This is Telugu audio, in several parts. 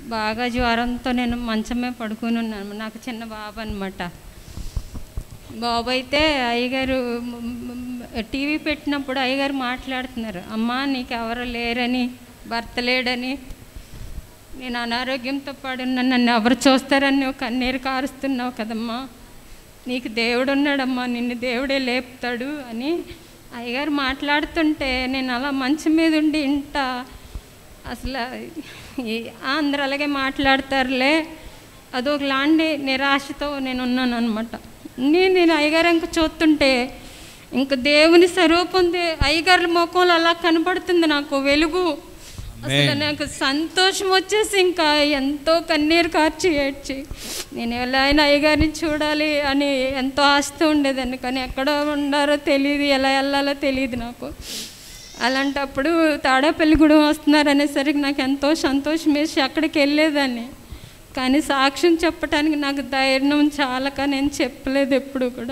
బాగా జ్వరంతో నేను మంచమే పడుకుని ఉన్నాను నాకు చిన్న బాబు అనమాట బాబు అయితే అయ్యగారు మ్, మ్, టీవీ పెట్టినప్పుడు అయ్యగారు మాట్లాడుతున్నారు అమ్మా నీకు ఎవరు లేరని భర్త లేడని నేను అనారోగ్యంతో పడున్నా నన్ను ఎవరు చూస్తారని నువ్వు కన్నీరు కారుస్తున్నావు కదమ్మా నీకు దేవుడు ఉన్నాడమ్మా నిన్ను దేవుడే లేపుతాడు అని అయ్యగారు మాట్లాడుతుంటే నేను అలా మంచం మీద ఉండి ఇంట అసలు ఈ అందరూ అలాగే మాట్లాడతారులే అదొకలాంటి నిరాశతో నేను ఉన్నాను అనమాట నేను నేను అయ్యగారు ఇంక చూస్తుంటే ఇంక దేవుని స్వరూపం దే- అయ్యగారి ముఖంలో అలా కనపడుతుంది నాకు వెలుగు అసలు నాకు సంతోషం వచ్చేసి ఇంకా ఎంతో కన్నీరు కార్చి ఏడ్చి నేను ఎలా అయినా అయ్యగారిని చూడాలి అని ఎంతో ఆస్తి ఉండేదాన్ని కానీ ఎక్కడ ఉండారో తెలియదు ఎలా వెళ్ళాలో తెలియదు నాకు అలాంటప్పుడు తాడేపల్లిగూడెం వస్తున్నారు అనేసరికి నాకు ఎంతో సంతోషం వేసి అక్కడికి వెళ్ళేదాన్ని కానీ సాక్ష్యం చెప్పడానికి నాకు ధైర్యం చాలక నేను చెప్పలేదు ఎప్పుడు కూడా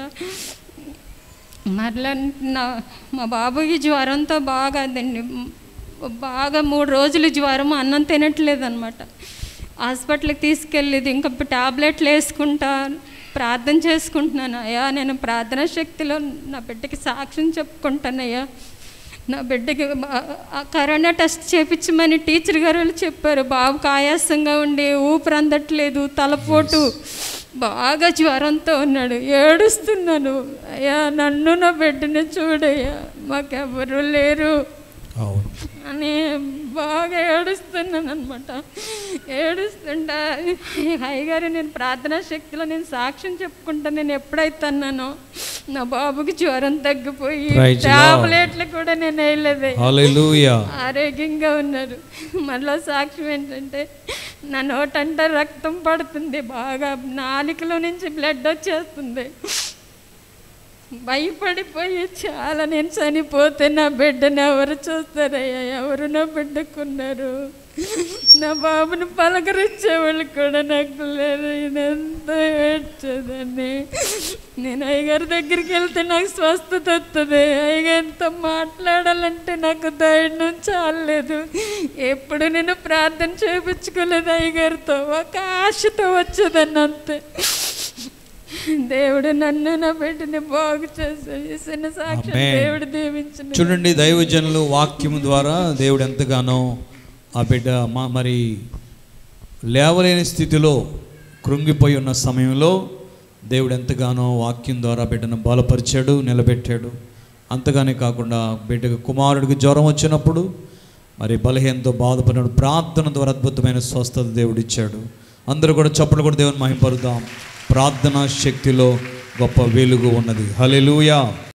మరలా నా మా బాబుకి జ్వరంతో బాగా అదండి బాగా మూడు రోజులు జ్వరం అన్నం తినట్లేదు అనమాట హాస్పిటల్కి తీసుకెళ్ళేది ఇంకా టాబ్లెట్లు వేసుకుంటా ప్రార్థన చేసుకుంటున్నాను అయ్యా నేను ప్రార్థనా శక్తిలో నా బిడ్డకి సాక్ష్యం చెప్పుకుంటానయ్యా నా బిడ్డకి బా- ఆ కరోనా టెస్ట్ చేపించమని టీచర్ గారు వాళ్ళు చెప్పారు బాబుకి ఆయాసంగా ఉండి ఊపిరి అందట్లేదు తలపోటు బాగా జ్వరంతో ఉన్నాడు ఏడుస్తున్నాను అయ్యా నన్ను నా బిడ్డని చూడయ్యా మాకెవరు లేరు అవును అని బాగా ఏడుస్తున్నాను అనమాట ఏడుస్తుంటా అయ్యగారు నేను ప్రార్థనా శక్తిలో నేను సాక్ష్యం చెప్పుకుంటా నేను ఎప్పుడైతే అన్నానో నా బాబుకి జ్వరం తగ్గిపోయి Praise the Lord. టాబ్లెట్లు కూడా నేను వేయలేదు హల్లెలూయా ఆరోగ్యంగా ఉన్నారు మళ్ళీ సాక్ష్యం ఏంటంటే నా నోటంట రక్తం పడుతుంది బాగా నాలికలో నుంచి బ్లడ్ వచ్చేస్తుంది భయపడిపోయి చాలా నేను చనిపోతే నా బిడ్డని ఎవరు చూస్తారయ్యా ఎవరు నా బిడ్డకున్నారు నా బాబుని పలకరించేవాళ్ళు కూడా నాకు లేరు నేను ఎంతో ఏడ్చేదాన్ని నేను అయ్యగారి దగ్గరికి వెళ్తే నాకు స్వస్థత వస్తుంది అయ్యగారితో మాట్లాడాలంటే నాకు ధైర్యం చాలలేదు ఎప్పుడు నేను ప్రార్థన చేయించుకోలేదు అయ్యగారితో ఒక ఆశతో వచ్చేదాన్ని అంతే దేవుడు నన్ను నా బిడ్డని బాగు చేశాడు చిన్న సాక్ష్యం Amen. దేవుడు దీవించిన చూడండి దైవజనులు వాక్యము ద్వారా దేవుడు ఎంతగానో ఆ బిడ్డ మా మరి లేవలేని స్థితిలో కృంగిపోయి ఉన్న సమయంలో దేవుడు ఎంతగానో వాక్యం ద్వారా బిడ్డను బలపరిచాడు నిలబెట్టాడు అంతగానే కాకుండా బిడ్డకు కుమారుడికి జ్వరం వచ్చినప్పుడు మరి బలహీనతో బాధపడిన ప్రార్థన ద్వారా అద్భుతమైన స్వస్థత దేవుడు ఇచ్చాడు అందరూ కూడా చప్పుడు కూడా దేవుని మహింపరుద్దాం ప్రార్థనా శక్తిలో గొప్ప వెలుగు ఉన్నది హల్లెలూయా